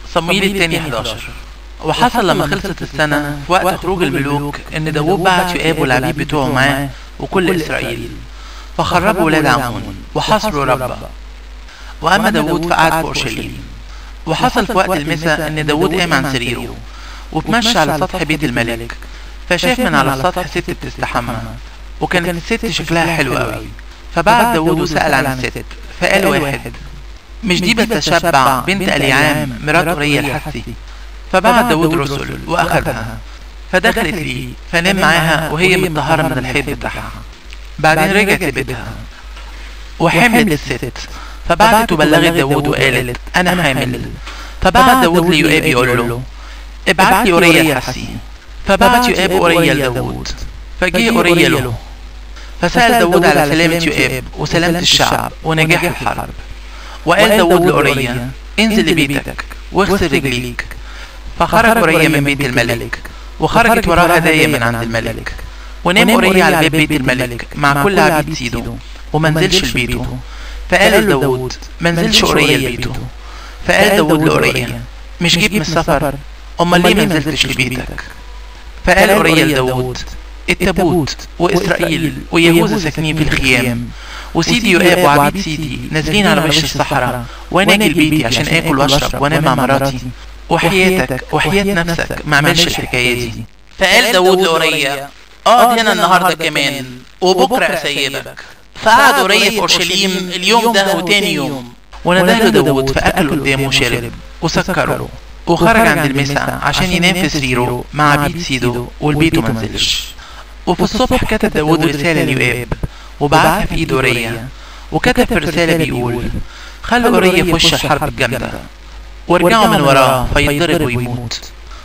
صمويل الثاني 11 وحصل لما خلصت السنة في وقت خروج الملوك إن داوود بعت يؤاب والعبيد بتوعه معاه وكل إسرائيل فخربوا ولاد عمون وحصروا ربا وأما داوود فقعد في أورشليم وحصل في وقت المساء إن داوود قام عن سريره وتمشى على سطح بيت الملك فشاف من على السطح ست بتستحمى وكانت الست شكلها حلو قوي فبعت داوود وسأل عن الست فقال واحد مش دي بتشبع بنت أليعام مرات أوريا الحثي فبعت داود رسل وأخذها فدخلت لي فنام معاها وهي متطهرة من الحيض بتاعها بعدين رجعت لبيتها وحملت الست فبعتت وبلغت داود وقالت أنا حامل فبعت داود ليؤاب يقول له ابعت لي أوريا الحسي فبعت يؤاب أوريا لداود فجه أوريا له فسأل داود على سلامة يؤاب وسلامة الشعب ونجاح الحرب وقال داود لأوريا انزل لبيتك واغسل رجليك فخرج أوريا من بيت الملك وخرجت وراه هدايا من عند الملك ونام أوريا على باب بيت الملك مع كل عبيد سيده ومنزلش لبيته فقال لداود منزلش أوريا لبيته فقال داود لأوريا مش جيت من السفر أمال ليه منزلتش لبيتك فقال أوريا لداود التابوت وإسرائيل ويهوذا ساكنين في الخيام وسيدي يؤاب وعبيد سيدي نازلين على وش الصحراء وانا اجي لبيتي عشان اكل واشرب وانام مع مراتي وحياتك وحياة نفسك ما عملش الحكاية دي فقال داود لأوريا اقعد هنا النهاردة كمان وبكرة اسيبك فقعد أوريا في أورشليم اليوم ده وتاني يوم ونادى له داود فأكل قدامه وشرب وسكره وخرج عند المساء عشان ينام في سريره مع عبيد سيده والبيت منزلش وفي الصبح كتب داود رسالة ليؤاب وبعتها في ايد أوريا وكتب في الرسالة بيقول خلوا أوريا في وش الحرب الجامدة وارجعوا من وراه فيتضرب ويموت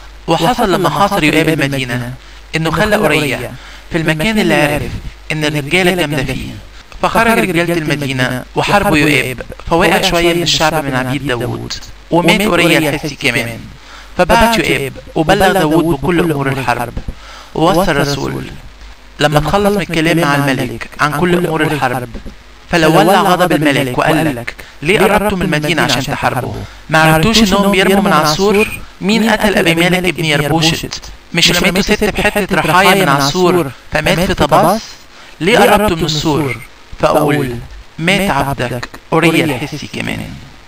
وحصل لما حاصر يؤاب المدينة انه خلى أوريا في المكان اللي عرف ان الرجالة جامدة فيه فخرج رجالة المدينة وحاربوا يؤاب فوقع شوية من الشعب من عبيد داود ومات أوريا الحسي كمان فبعت يؤاب وبلغ داود بكل أمور الحرب ووصى الرسول لما تخلص من الكلام مع الملك عن كل أمور الحرب فلو ولع غضب الملك وقال لك ليه قربتوا من المدينة عشان تحاربوا ما عرفتوش انهم بيرموا من عصور مين قتل ابي مالك ابن يربوشت مش رميتوا ست بحتة رحايا من عصور فمات في طباس ليه قربتوا من السور فاقول مات عبدك اوريا الحسي كمان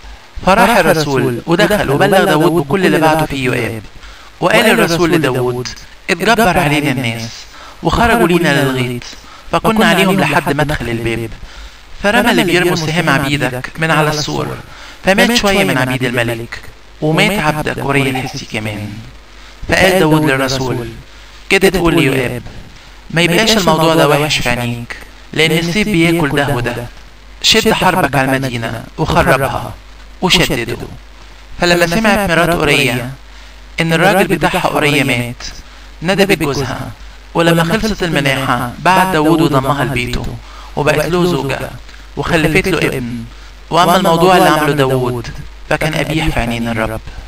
فراح الرسول ودخل وبلغ داود بكل اللي بعته فيه يؤاب وقال الرسول لداود اتجبر علينا الناس وخرجوا لينا للغيط فكنا عليهم لحد مدخل الباب فرمى اللي بيرموا السهام عبيدك من على السور فمات شوية من عبيد الملك ومات عبدك أوريا الحسي كمان فقال داود للرسول كده تقول لي يؤاب ما يبقاش الموضوع ده وحش في عينيك لأن السيف بياكل ده وده شد حربك على المدينة وخربها وشدده فلما سمعت مرات أوريا إن الراجل بتاعها أوريا مات ندبت جوزها ولما خلصت المناحة بعد داود وضمها لبيته وبقت له زوجة وخلفت له ابن وأما الموضوع اللي عمله داود فكان قبيح في عينين الرب